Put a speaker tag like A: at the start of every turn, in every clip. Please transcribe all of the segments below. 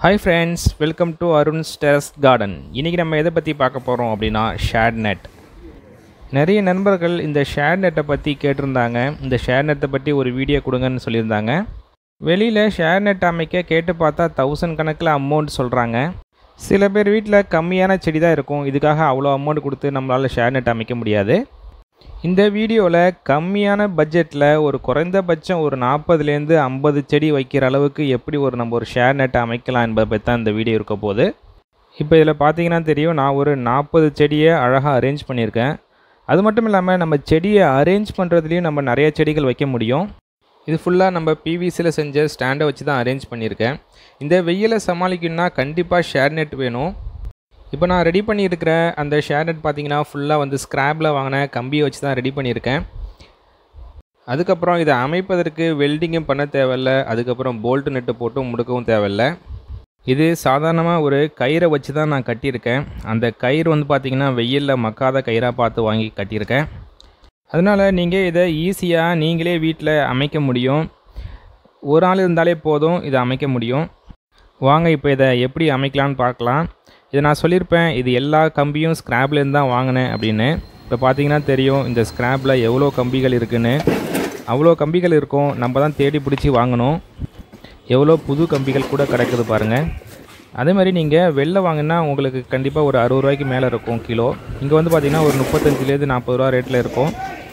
A: hi friends welcome to Arun's terrace garden இன்றைக்கி நம்ம எதை பற்றி பார்க்க போகிறோம் அப்படின்னா ஷேட் நெட் நிறைய நண்பர்கள் இந்த ஷேர் நெட்டை பற்றி கேட்டிருந்தாங்க இந்த ஷேர் நெட்டை பற்றி ஒரு வீடியோ கொடுங்கன்னு சொல்லியிருந்தாங்க வெளியில் ஷேர் நெட் அமைக்க கேட்டு பார்த்தா தௌசண்ட் கணக்கில் அமௌண்ட் சொல்கிறாங்க சில பேர் வீட்டில் கம்மியான செடி தான் இருக்கும் இதுக்காக அவ்வளோ அமௌண்ட் கொடுத்து நம்மளால் ஷேர் நெட் அமைக்க முடியாது இந்த வீடியோவில் கம்மியான பட்ஜெட்டில் ஒரு குறைந்தபட்சம் ஒரு நாற்பதுலேருந்து ஐம்பது செடி வைக்கிற அளவுக்கு எப்படி ஒரு நம்ம ஒரு ஷேர் நெட்டை அமைக்கலாம் என்பதை பற்றி தான் இந்த வீடியோ இருக்க போகுது இப்போ இதில் பார்த்தீங்கன்னா தெரியும் நான் ஒரு நாற்பது செடியை அழகாக அரேஞ்ச் பண்ணியிருக்கேன் அது மட்டும் இல்லாமல் நம்ம செடியை அரேஞ்ச் பண்ணுறதுலையும் நம்ம நிறைய செடிகள் வைக்க முடியும் இது ஃபுல்லாக நம்ம பிவிசியில் செஞ்ச ஸ்டாண்டை வச்சு தான் அரேஞ்ச் பண்ணியிருக்கேன் இந்த வெயிலை சமாளிக்கணும்னா கண்டிப்பாக ஷேர் நெட் வேணும் இப்போ நான் ரெடி பண்ணியிருக்கிற அந்த ஷேர் நெட் பார்த்தீங்கன்னா ஃபுல்லாக வந்து ஸ்க்ராப்பில் வாங்கின கம்பியை வச்சு தான் ரெடி பண்ணியிருக்கேன் அதுக்கப்புறம் இதை அமைப்பதற்கு வெல்டிங்கும் பண்ண தேவையில்ல அதுக்கப்புறம் போல்ட்டு நெட்டு போட்டும் முடுக்கவும் தேவையில்ல இது சாதாரணமாக ஒரு கயிறை வச்சு தான் நான் கட்டியிருக்கேன் அந்த கயிறு வந்து பார்த்திங்கன்னா வெயிலில் மக்காத கயிறாக பார்த்து வாங்கி கட்டியிருக்கேன் அதனால் நீங்கள் இதை ஈஸியாக நீங்களே வீட்டில் அமைக்க முடியும் ஒரு ஆள் இருந்தாலே போதும் இதை அமைக்க முடியும் வாங்க இப்போ இதை எப்படி அமைக்கலான்னு பார்க்கலாம் இதை நான் சொல்லியிருப்பேன் இது எல்லா கம்பியும் ஸ்க்ராப்லேருந்து தான் வாங்கினேன் அப்படின்னு இப்போ பார்த்தீங்கன்னா தெரியும் இந்த ஸ்க்ராப்பில் எவ்வளோ கம்பிகள் இருக்குன்னு அவ்வளோ கம்பிகள் இருக்கும் நம்ம தான் தேடி பிடிச்சி வாங்கணும் எவ்வளோ புது கம்பிகள் கூட கிடைக்குது பாருங்கள் அதே மாதிரி நீங்கள் வெளில வாங்கினா உங்களுக்கு கண்டிப்பாக ஒரு அறுபது ரூபாய்க்கு மேலே இருக்கும் கிலோ இங்கே வந்து பார்த்திங்கன்னா ஒரு முப்பத்தஞ்சிலேருந்து நாற்பது ரூபா ரேட்டில் இருக்கும்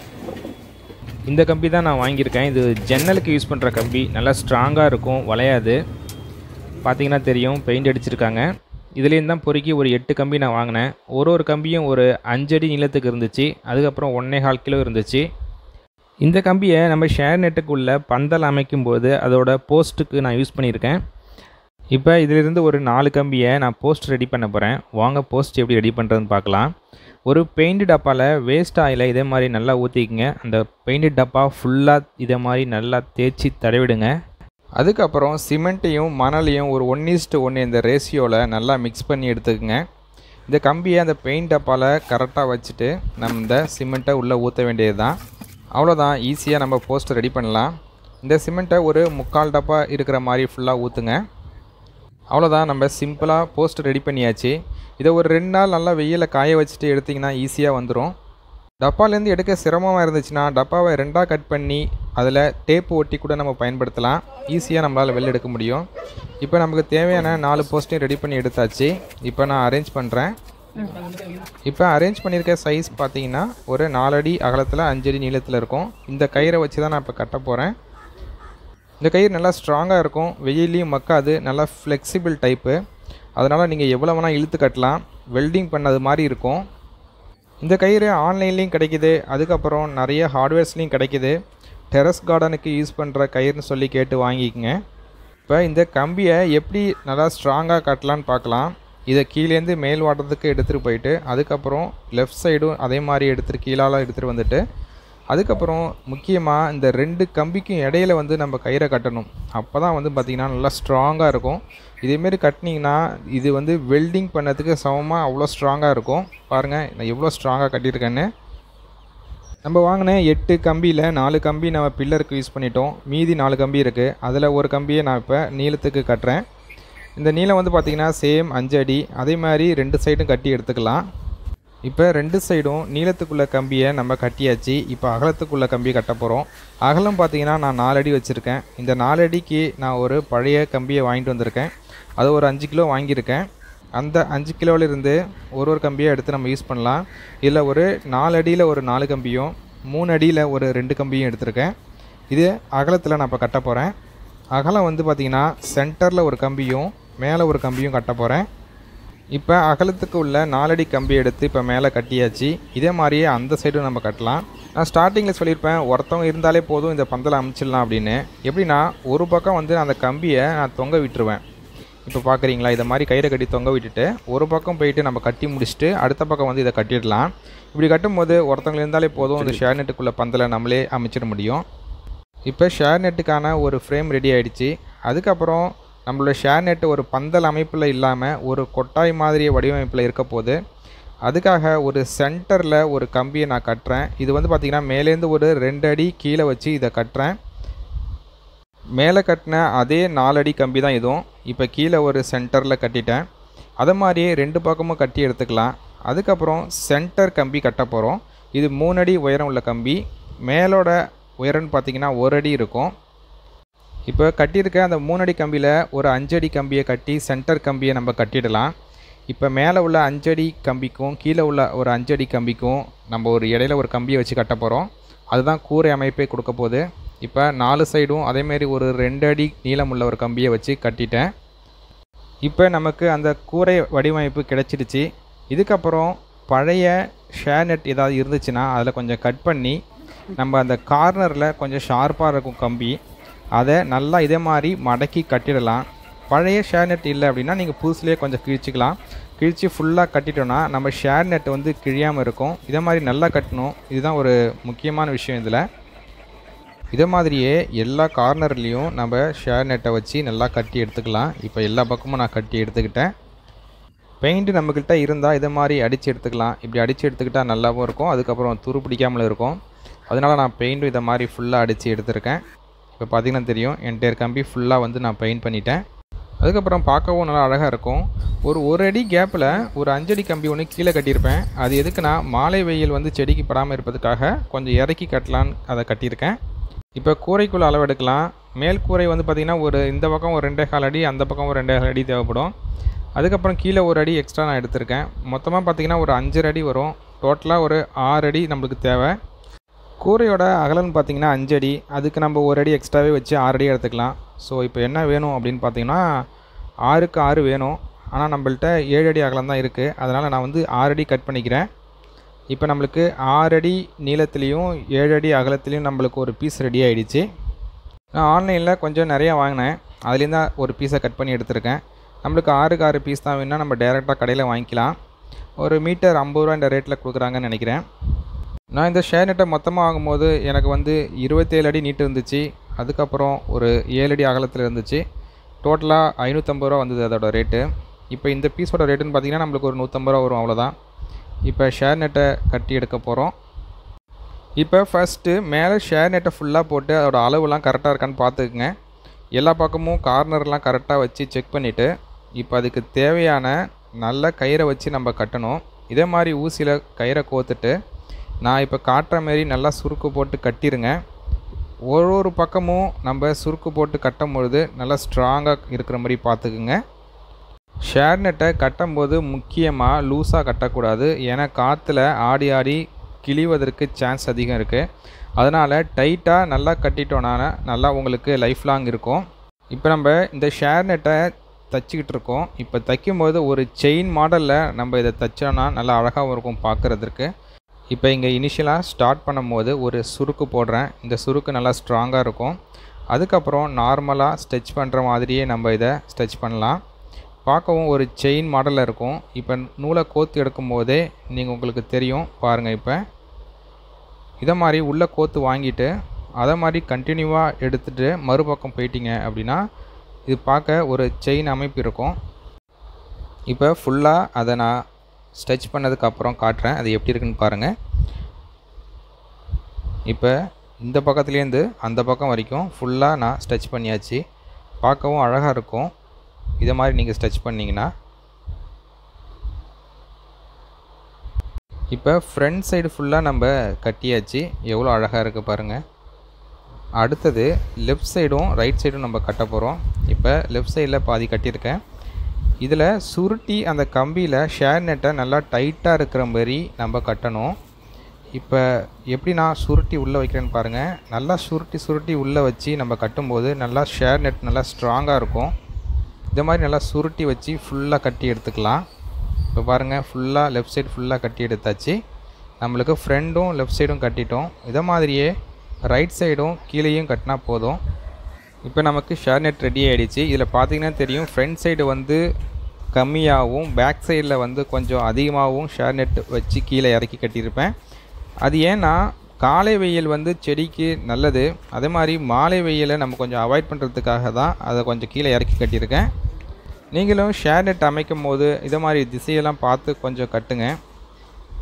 A: இந்த கம்பி தான் நான் வாங்கியிருக்கேன் இது ஜன்னலுக்கு யூஸ் பண்ணுற கம்பி நல்லா ஸ்ட்ராங்காக இருக்கும் வளையாது பார்த்தீங்கன்னா தெரியும் பெயிண்ட் அடிச்சிருக்காங்க இதுலேருந்து தான் பொறுக்கி ஒரு எட்டு கம்பி நான் வாங்கினேன் ஒரு ஒரு கம்பியும் ஒரு அஞ்சடி நீளத்துக்கு இருந்துச்சு அதுக்கப்புறம் ஒன்றே கால் கிலோ இருந்துச்சு இந்த கம்பியை நம்ம ஷேர் நெட்டுக்குள்ளே பந்தல் அமைக்கும்போது அதோட போஸ்ட்டுக்கு நான் யூஸ் பண்ணியிருக்கேன் இப்போ இதிலிருந்து ஒரு நாலு கம்பியை நான் போஸ்ட் ரெடி பண்ண போகிறேன் வாங்க போஸ்ட் எப்படி ரெடி பண்ணுறதுன்னு பார்க்கலாம் ஒரு பெயிண்ட் டப்பாவில் வேஸ்ட் ஆயிலை இதே மாதிரி நல்லா ஊற்றிக்கங்க அந்த பெயிண்ட் டப்பா ஃபுல்லாக இதே மாதிரி நல்லா தேய்ச்சி தடவிடுங்க அதுக்கப்புறம் சிமெண்ட்டையும் மணலையும் ஒரு ஒன் ஈஸ்ட்டு ஒன்று இந்த ரேஷியோவில் நல்லா மிக்ஸ் பண்ணி எடுத்துக்கோங்க இந்த கம்பியை அந்த பெயிண்ட் டப்பாவில் கரெக்டாக வச்சுட்டு நம்ம இந்த சிமெண்ட்டை உள்ளே ஊற்ற வேண்டியது தான் அவ்வளோதான் ஈஸியாக நம்ம போஸ்ட் ரெடி பண்ணலாம் இந்த சிமெண்ட்டை ஒரு முக்கால் டப்பா இருக்கிற மாதிரி ஃபுல்லாக ஊற்றுங்க அவ்வளோதான் நம்ம சிம்பிளாக போஸ்ட் ரெடி பண்ணியாச்சு இதை ஒரு ரெண்டு நாள் நல்லா வெயிலில் காய வச்சுட்டு எடுத்திங்கன்னா ஈஸியாக வந்துடும் டப்பாலேருந்து எடுக்க சிரமமாக இருந்துச்சுன்னா டப்பாவை ரெண்டாக கட் பண்ணி அதில் டேப்பு ஒட்டி கூட நம்ம பயன்படுத்தலாம் ஈஸியாக நம்மளால் வெளில எடுக்க முடியும் இப்போ நமக்கு தேவையான நாலு போஸ்ட்டையும் ரெடி பண்ணி எடுத்தாச்சு இப்போ நான் அரேஞ்ச் பண்ணுறேன் இப்போ அரேஞ்ச் பண்ணியிருக்க சைஸ் பார்த்தீங்கன்னா ஒரு நாலடி அகலத்தில் அஞ்சடி நீளத்தில் இருக்கும் இந்த கயிறை வச்சு தான் நான் இப்போ கட்ட போகிறேன் இந்த கயிறு நல்லா ஸ்ட்ராங்காக இருக்கும் வெயிலையும் மக்காது நல்லா ஃப்ளெக்சிபிள் டைப்பு அதனால் நீங்கள் எவ்வளோ வேணால் இழுத்து கட்டலாம் வெல்டிங் பண்ணது மாதிரி இருக்கும் இந்த கயிறு ஆன்லைன்லேயும் கிடைக்கிது அதுக்கப்புறம் நிறைய ஹார்ட்வேர்ஸ்லேயும் கிடைக்கிது டெரஸ் கார்டனுக்கு யூஸ் பண்ணுற கயிறுன்னு சொல்லி கேட்டு வாங்கிக்கங்க இப்போ இந்த கம்பியை எப்படி நல்லா ஸ்ட்ராங்காக கட்டலான்னு பார்க்கலாம் இதை கீழேருந்து மேல் வாட்டத்துக்கு எடுத்துகிட்டு போயிட்டு அதுக்கப்புறம் லெஃப்ட் சைடும் அதே மாதிரி எடுத்துகிட்டு கீழால் எடுத்துகிட்டு வந்துட்டு அதுக்கப்புறம் முக்கியமாக இந்த ரெண்டு கம்பிக்கும் இடையில வந்து நம்ம கயிறை கட்டணும் அப்போ தான் வந்து பார்த்திங்கன்னா நல்லா ஸ்ட்ராங்காக இருக்கும் இதேமாரி கட்டினீங்கன்னா இது வந்து வெல்டிங் பண்ணதுக்கு சமமாக அவ்வளோ ஸ்ட்ராங்காக இருக்கும் பாருங்கள் நான் எவ்வளோ ஸ்ட்ராங்காக கட்டியிருக்கேன்னு நம்ம வாங்கின எட்டு கம்பியில் நாலு கம்பி நம்ம பில்லருக்கு யூஸ் பண்ணிட்டோம் மீதி நாலு கம்பி இருக்குது அதில் ஒரு கம்பியை நான் இப்போ நீளத்துக்கு கட்டுறேன் இந்த நீளம் வந்து பார்த்திங்கன்னா சேம் அஞ்சு அடி அதே மாதிரி ரெண்டு சைடும் கட்டி எடுத்துக்கலாம் இப்போ ரெண்டு சைடும் நீளத்துக்குள்ள கம்பியை நம்ம கட்டியாச்சு இப்போ அகலத்துக்குள்ள கம்பி கட்ட போகிறோம் அகலம் பார்த்தீங்கன்னா நான் நாலு அடி வச்சுருக்கேன் இந்த நாலு அடிக்கு நான் ஒரு பழைய கம்பியை வாங்கிட்டு வந்திருக்கேன் அது ஒரு அஞ்சு கிலோ வாங்கியிருக்கேன் அந்த அஞ்சு கிலோவிலிருந்து ஒரு ஒரு கம்பியை எடுத்து நம்ம யூஸ் பண்ணலாம் இதில் ஒரு நாலு அடியில் ஒரு நாலு கம்பியும் மூணு அடியில் ஒரு ரெண்டு கம்பியும் எடுத்திருக்கேன் இது அகலத்தில் நான் இப்போ கட்ட போகிறேன் அகலம் வந்து பார்த்திங்கன்னா சென்டரில் ஒரு கம்பியும் மேலே ஒரு கம்பியும் கட்ட போகிறேன் இப்போ அகலத்துக்கு உள்ள நாலடி கம்பி எடுத்து இப்போ மேலே கட்டியாச்சு இதே மாதிரியே அந்த சைடும் நம்ம கட்டலாம் நான் ஸ்டார்டிங்கில் சொல்லியிருப்பேன் ஒருத்தவங்க இருந்தாலே போதும் இந்த பந்தலை அமைச்சிடலாம் அப்படின்னு எப்படின்னா ஒரு பக்கம் வந்து அந்த கம்பியை நான் தொங்க விட்டுருவேன் இப்போ பார்க்குறீங்களா இதை மாதிரி கயிறை கட்டி தொங்க விட்டுட்டு ஒரு பக்கம் போயிட்டு நம்ம கட்டி முடிச்சுட்டு அடுத்த பக்கம் வந்து இதை கட்டிடலாம் இப்படி கட்டும்போது ஒருத்தவங்க இருந்தாலே போதும் இந்த ஷேர் நெட்டுக்குள்ளே பந்தலை நம்மளே அமைச்சிட முடியும் இப்போ ஷேர் நெட்டுக்கான ஒரு ஃப்ரேம் ரெடி ஆகிடுச்சு அதுக்கப்புறம் நம்மளோட ஷேர் நெட்டு ஒரு பந்தல் அமைப்பில் இல்லாமல் ஒரு கொட்டாய் மாதிரி வடிவமைப்பில் இருக்க போது அதுக்காக ஒரு சென்டரில் ஒரு கம்பியை நான் கட்டுறேன் இது வந்து பார்த்திங்கன்னா மேலேருந்து ஒரு ரெண்டு அடி கீழே வச்சு இதை கட்டுறேன் மேலே கட்டின அதே நாலடி கம்பி தான் இதுவும் இப்போ கீழே ஒரு சென்டரில் கட்டிட்டேன் அதை மாதிரியே ரெண்டு பக்கமும் கட்டி எடுத்துக்கலாம் அதுக்கப்புறம் சென்டர் கம்பி கட்ட போகிறோம் இது மூணடி உயரம் உள்ள கம்பி மேலோட உயரம்னு பார்த்தீங்கன்னா ஒரு அடி இருக்கும் இப்போ கட்டியிருக்க அந்த மூணடி கம்பியில் ஒரு அஞ்சடி கம்பியை கட்டி சென்டர் கம்பியை நம்ம கட்டிடலாம் இப்போ மேலே உள்ள அஞ்சடி கம்பிக்கும் கீழே உள்ள ஒரு அஞ்சடி கம்பிக்கும் நம்ம ஒரு இடையில ஒரு கம்பியை வச்சு கட்ட போகிறோம் அதுதான் கூரை அமைப்பே கொடுக்க போகுது இப்போ நாலு சைடும் அதேமாரி ஒரு ரெண்டு அடி நீளம் உள்ள ஒரு கம்பியை வச்சு கட்டிட்டேன் இப்போ நமக்கு அந்த கூரை வடிவமைப்பு கிடைச்சிடுச்சு இதுக்கப்புறம் பழைய ஷேர்நெட் ஏதாவது இருந்துச்சுன்னா அதில் கொஞ்சம் கட் பண்ணி நம்ம அந்த கார்னரில் கொஞ்சம் ஷார்ப்பாக இருக்கும் கம்பி அதை நல்லா இதே மாதிரி மடக்கி கட்டிடலாம் பழைய ஷேர்நெட் இல்லை அப்படின்னா நீங்கள் புதுசுலேயே கொஞ்சம் கிழிச்சிக்கலாம் கிழிச்சு ஃபுல்லாக கட்டிட்டோன்னா நம்ம ஷேர்நெட் வந்து கிழியாமல் இருக்கும் இதே மாதிரி நல்லா கட்டணும் இதுதான் ஒரு முக்கியமான விஷயம் இதில் இதே மாதிரியே எல்லா கார்னர்லேயும் நம்ம ஷேர் நெட்டை வச்சு நல்லா கட்டி எடுத்துக்கலாம் இப்போ எல்லா பக்கமும் நான் கட்டி எடுத்துக்கிட்டேன் பெயிண்ட்டு நம்மக்கிட்ட இருந்தால் இதே மாதிரி அடித்து எடுத்துக்கலாம் இப்படி அடித்து எடுத்துக்கிட்டால் நல்லாவும் இருக்கும் அதுக்கப்புறம் துரு பிடிக்காமல் இருக்கும் அதனால் நான் பெயிண்ட்டும் இதை மாதிரி ஃபுல்லாக அடித்து எடுத்திருக்கேன் இப்போ பார்த்தீங்கன்னா தெரியும் என்டையர் கம்பி ஃபுல்லாக வந்து நான் பெயிண்ட் பண்ணிட்டேன் அதுக்கப்புறம் பார்க்கவும் நல்லா அழகாக இருக்கும் ஒரு ஒரு அடி கேப்பில் ஒரு அஞ்சடி கம்பி ஒன்று கீழே கட்டியிருப்பேன் அது எதுக்குன்னா மாலை வெயில் வந்து செடிக்கு படாமல் இருப்பதுக்காக கொஞ்சம் இறக்கி கட்டலான்னு அதை கட்டியிருக்கேன் இப்போ கூரைக்குள்ள அளவு எடுக்கலாம் மேல் கூரை வந்து பார்த்திங்கன்னா ஒரு இந்த பக்கம் ஒரு ரெண்டே கால் அடி அந்த பக்கம் ஒரு ரெண்டே கால் அடி தேவைப்படும் அதுக்கப்புறம் கீழே ஒரு அடி எக்ஸ்ட்ரா நான் எடுத்திருக்கேன் மொத்தமாக பார்த்திங்கன்னா ஒரு அஞ்சரை அடி வரும் டோட்டலாக ஒரு ஆறு அடி நம்மளுக்கு தேவை கூரையோட அகலம்னு பார்த்தீங்கன்னா அஞ்சு அடி அதுக்கு நம்ம ஒரு அடி எக்ஸ்ட்ராவே வச்சு ஆறு அடி எடுத்துக்கலாம் ஸோ இப்போ என்ன வேணும் அப்படின்னு பார்த்தீங்கன்னா ஆறுக்கு ஆறு வேணும் ஆனால் நம்மள்ட்ட ஏழு அடி அகலம் தான் இருக்குது அதனால் நான் வந்து ஆறு அடி கட் பண்ணிக்கிறேன் இப்போ நம்மளுக்கு ஆறு அடி நீளத்துலேயும் ஏழு அடி அகலத்துலேயும் நம்மளுக்கு ஒரு பீஸ் ரெடி ஆகிடுச்சு நான் ஆன்லைனில் கொஞ்சம் நிறையா வாங்கினேன் அதுலேருந்து தான் ஒரு பீஸை கட் பண்ணி எடுத்திருக்கேன் நம்மளுக்கு ஆறுக்கு ஆறு பீஸ் தான் வேணும்னா நம்ம டேரெக்டாக கடையில் வாங்கிக்கலாம் ஒரு மீட்டர் ஐம்பது ரூபா இந்த ரேட்டில் கொடுக்குறாங்கன்னு நினைக்கிறேன் நான் இந்த ஷேர் நெட்டை மொத்தமாக வாங்கும்போது எனக்கு வந்து இருபத்தேழு அடி நீட்டு இருந்துச்சு அதுக்கப்புறம் ஒரு ஏழு அடி அகலத்தில் இருந்துச்சு டோட்டலாக ஐநூற்றம்பது ரூபா வந்தது அதோட ரேட்டு இப்போ இந்த பீஸோட ரேட்டுன்னு பார்த்தீங்கன்னா நம்மளுக்கு ஒரு நூற்றம்பது ரூபா வரும் அவ்வளோதான் இப்போ ஷேர் நெட்டை கட்டி எடுக்க போகிறோம் இப்போ ஃபஸ்ட்டு மேலே ஷேர் நெட்டை ஃபுல்லாக போட்டு அதோட அளவுலாம் கரெக்டாக இருக்கான்னு பார்த்துக்குங்க எல்லா பக்கமும் கார்னர்லாம் கரெக்டாக வச்சு செக் பண்ணிவிட்டு இப்போ அதுக்கு தேவையான நல்ல கயிறை வச்சு நம்ம கட்டணும் இதே மாதிரி ஊசியில் கயிறை கோத்துட்டு நான் இப்போ காட்டுற மாரி நல்லா சுருக்கு போட்டு கட்டிருங்க ஒரு ஒரு பக்கமும் நம்ம சுருக்கு போட்டு கட்டும் பொழுது நல்லா ஸ்ட்ராங்காக இருக்கிற மாதிரி பார்த்துக்குங்க ஷேர் நெட்டை கட்டும்போது முக்கியமாக லூஸாக கட்டக்கூடாது ஏன்னா காற்றுல ஆடி ஆடி கிழிவதற்கு சான்ஸ் அதிகம் இருக்குது அதனால் டைட்டாக நல்லா கட்டிட்டோன்னா நல்லா உங்களுக்கு லைஃப் லாங் இருக்கும் இப்போ நம்ம இந்த ஷேர் நெட்டை தைச்சிக்கிட்டு இருக்கோம் இப்போ தைக்கும்போது ஒரு செயின் மாடலில் நம்ம இதை தைச்சோன்னா நல்லா அழகாகவும் இருக்கும் பார்க்குறதுக்கு இப்போ இங்கே இனிஷியலாக ஸ்டார்ட் பண்ணும்போது ஒரு சுருக்கு போடுறேன் இந்த சுருக்கு நல்லா ஸ்ட்ராங்காக இருக்கும் அதுக்கப்புறம் நார்மலாக ஸ்டெச் பண்ணுற மாதிரியே நம்ம இதை ஸ்டெச் பண்ணலாம் பார்க்கவும் ஒரு செயின் மாடலில் இருக்கும் இப்போ நூலை கோத்து எடுக்கும் போதே நீங்கள் உங்களுக்கு தெரியும் பாருங்கள் இப்போ இதை மாதிரி உள்ளே கோத்து வாங்கிட்டு அதை மாதிரி கண்டினியூவாக எடுத்துகிட்டு மறுபக்கம் போயிட்டீங்க அப்படின்னா இது பார்க்க ஒரு செயின் அமைப்பு இருக்கும் இப்போ ஃபுல்லாக அதை நான் ஸ்டெச் பண்ணதுக்கப்புறம் காட்டுறேன் அது எப்படி இருக்குன்னு பாருங்கள் இப்போ இந்த பக்கத்துலேருந்து அந்த பக்கம் வரைக்கும் ஃபுல்லாக நான் ஸ்டெச் பண்ணியாச்சு பார்க்கவும் அழகாக இருக்கும் இதை மாதிரி நீங்கள் ஸ்டெச் பண்ணிங்கன்னா இப்போ ஃப்ரண்ட் சைடு ஃபுல்லாக நம்ம கட்டியாச்சு எவ்வளோ அழகாக இருக்குது பாருங்கள் அடுத்தது லெஃப்ட் சைடும் ரைட் சைடும் நம்ம கட்ட போகிறோம் இப்போ லெஃப்ட் சைடில் பாதி கட்டியிருக்கேன் இதில் சுருட்டி அந்த கம்பியில் ஷேர் நெட்டை நல்லா டைட்டாக இருக்கிற மாதிரி நம்ம கட்டணும் இப்போ எப்படி நான் சுருட்டி உள்ளே வைக்கிறேன்னு பாருங்கள் நல்லா சுருட்டி சுருட்டி உள்ளே வச்சு நம்ம கட்டும்போது நல்லா ஷேர் நெட் நல்லா ஸ்ட்ராங்காக இருக்கும் இந்த மாதிரி நல்லா சுருட்டி வச்சு ஃபுல்லாக கட்டி எடுத்துக்கலாம் இப்போ பாருங்கள் ஃபுல்லாக லெஃப்ட் சைடு ஃபுல்லாக கட்டி எடுத்தாச்சு நம்மளுக்கு ஃப்ரண்ட்டும் லெஃப்ட் சைடும் கட்டிட்டோம் இதை மாதிரியே ரைட் சைடும் கீழேயும் கட்டினா போதும் இப்போ நமக்கு ஷேர் நெட் ரெடி ஆகிடுச்சு இதில் பார்த்தீங்கன்னா தெரியும் ஃப்ரண்ட் சைடு வந்து கம்மியாகவும் பேக் சைடில் வந்து கொஞ்சம் அதிகமாகவும் ஷேர் நெட் வச்சு கீழே இறக்கி கட்டியிருப்பேன் அது ஏன்னா காலை வெயில் வந்து செடிக்கு நல்லது அதே மாதிரி மாலை வெயிலை நம்ம கொஞ்சம் அவாய்ட் பண்ணுறதுக்காக தான் அதை கொஞ்சம் கீழே இறக்கி கட்டியிருக்கேன் நீங்களும் ஷேர் நெட் அமைக்கும் போது இதை மாதிரி திசையெல்லாம் பார்த்து கொஞ்சம் கட்டுங்க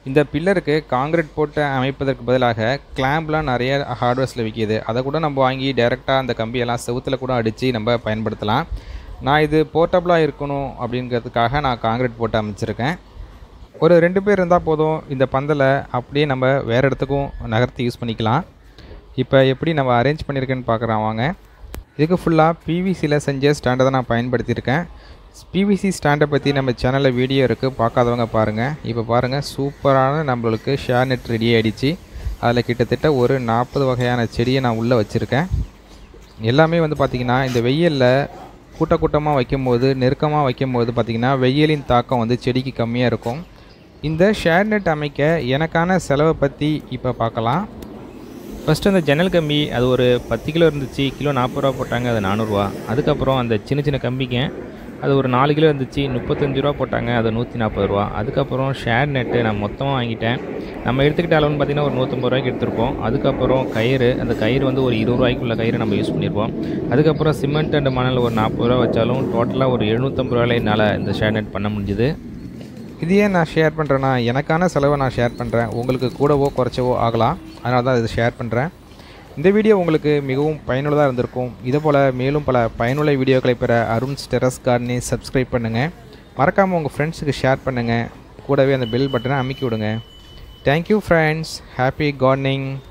A: இந்த பில்லருக்கு காங்கிரீட் போட்டு அமைப்பதற்கு பதிலாக கிளாம்ப்லாம் நிறைய ஹார்ட்வேர்ஸில் விற்கிது அதை கூட நம்ம வாங்கி டைரெக்டாக அந்த கம்பியெல்லாம் செவுத்தில் கூட அடித்து நம்ம பயன்படுத்தலாம் நான் இது போர்ட்டபுளாக இருக்கணும் அப்படிங்கிறதுக்காக நான் காங்கிரீட் போட்டு அமைச்சிருக்கேன் ஒரு ரெண்டு பேர் இருந்தால் போதும் இந்த பந்தலை அப்படியே நம்ம வேறு இடத்துக்கும் நகர்த்தி யூஸ் பண்ணிக்கலாம் இப்போ எப்படி நம்ம அரேஞ்ச் பண்ணியிருக்கேன்னு பார்க்குறோம் வாங்க இதுக்கு ஃபுல்லாக பிவிசியில் செஞ்ச ஸ்டாண்டை தான் நான் பயன்படுத்தியிருக்கேன் பிவிசி ஸ்டாண்டை பற்றி நம்ம சேனலில் வீடியோ இருக்குது பார்க்காதவங்க பாருங்கள் இப்போ பாருங்கள் சூப்பரான நம்மளுக்கு ஷேர் நெட் ரெடி ஆகிடுச்சு அதில் கிட்டத்தட்ட ஒரு நாற்பது வகையான செடியை நான் உள்ளே வச்சுருக்கேன் எல்லாமே வந்து பார்த்திங்கன்னா இந்த வெயிலில் கூட்ட கூட்டமாக வைக்கும்போது நெருக்கமாக வைக்கும்போது பார்த்திங்கன்னா வெயிலின் தாக்கம் வந்து செடிக்கு கம்மியாக இருக்கும் இந்த ஷேர் நெட் அமைக்க எனக்கான செலவை பற்றி இப்போ பார்க்கலாம் ஃபஸ்ட்டு அந்த ஜன்னல் கம்பி அது ஒரு பத்து கிலோ இருந்துச்சு கிலோ நாற்பது ரூபா போட்டாங்க அது நானூறுரூவா அதுக்கப்புறம் அந்த சின்ன சின்ன கம்பிங்க அது ஒரு நாலு கிலோ இருந்துச்சு முப்பத்தஞ்சு ரூபா போட்டாங்க அது நூற்றி நாற்பது ரூபா அதுக்கப்புறம் ஷேர் நெட்டு நான் மொத்தமாக வாங்கிட்டேன் நம்ம எடுத்துக்கிட்ட அளவுன்னு பார்த்தீங்கன்னா ஒரு நூற்றம்பது ரூபாய்க்கு எடுத்திருப்போம் அதுக்கப்புறம் கயிறு அந்த கயிறு வந்து ஒரு இருபது ரூபாய்க்குள்ள கயிறு நம்ம யூஸ் பண்ணியிருப்போம் அதுக்கப்புறம் சிமெண்ட் அண்ட் மணல் ஒரு நாற்பது ரூபா வச்சாலும் டோட்டலாக ஒரு எழுநூற்றம்பது ரூபாயில் என்னால் இந்த ஷேர் நெட் பண்ண முடிஞ்சுது இது ஏன் நான் ஷேர் பண்ணுறேன்னா எனக்கான செலவை நான் ஷேர் பண்ணுறேன் உங்களுக்கு கூடவோ குறைச்சவோ ஆகலாம் அதனால தான் இதை ஷேர் பண்ணுறேன் இந்த வீடியோ உங்களுக்கு மிகவும் பயனுள்ளதாக இருந்திருக்கும் இதுபோல் மேலும் பல பயனுள்ள வீடியோக்களை பெற அருண்ஸ் டெரஸ் கார்டனை சப்ஸ்கிரைப் பண்ணுங்கள் மறக்காமல் உங்கள் ஃப்ரெண்ட்ஸுக்கு ஷேர் பண்ணுங்கள் கூடவே அந்த பெல் பட்டனை அமைக்கி விடுங்க தேங்க்யூ ஃப்ரெண்ட்ஸ் ஹாப்பி கார்டனிங்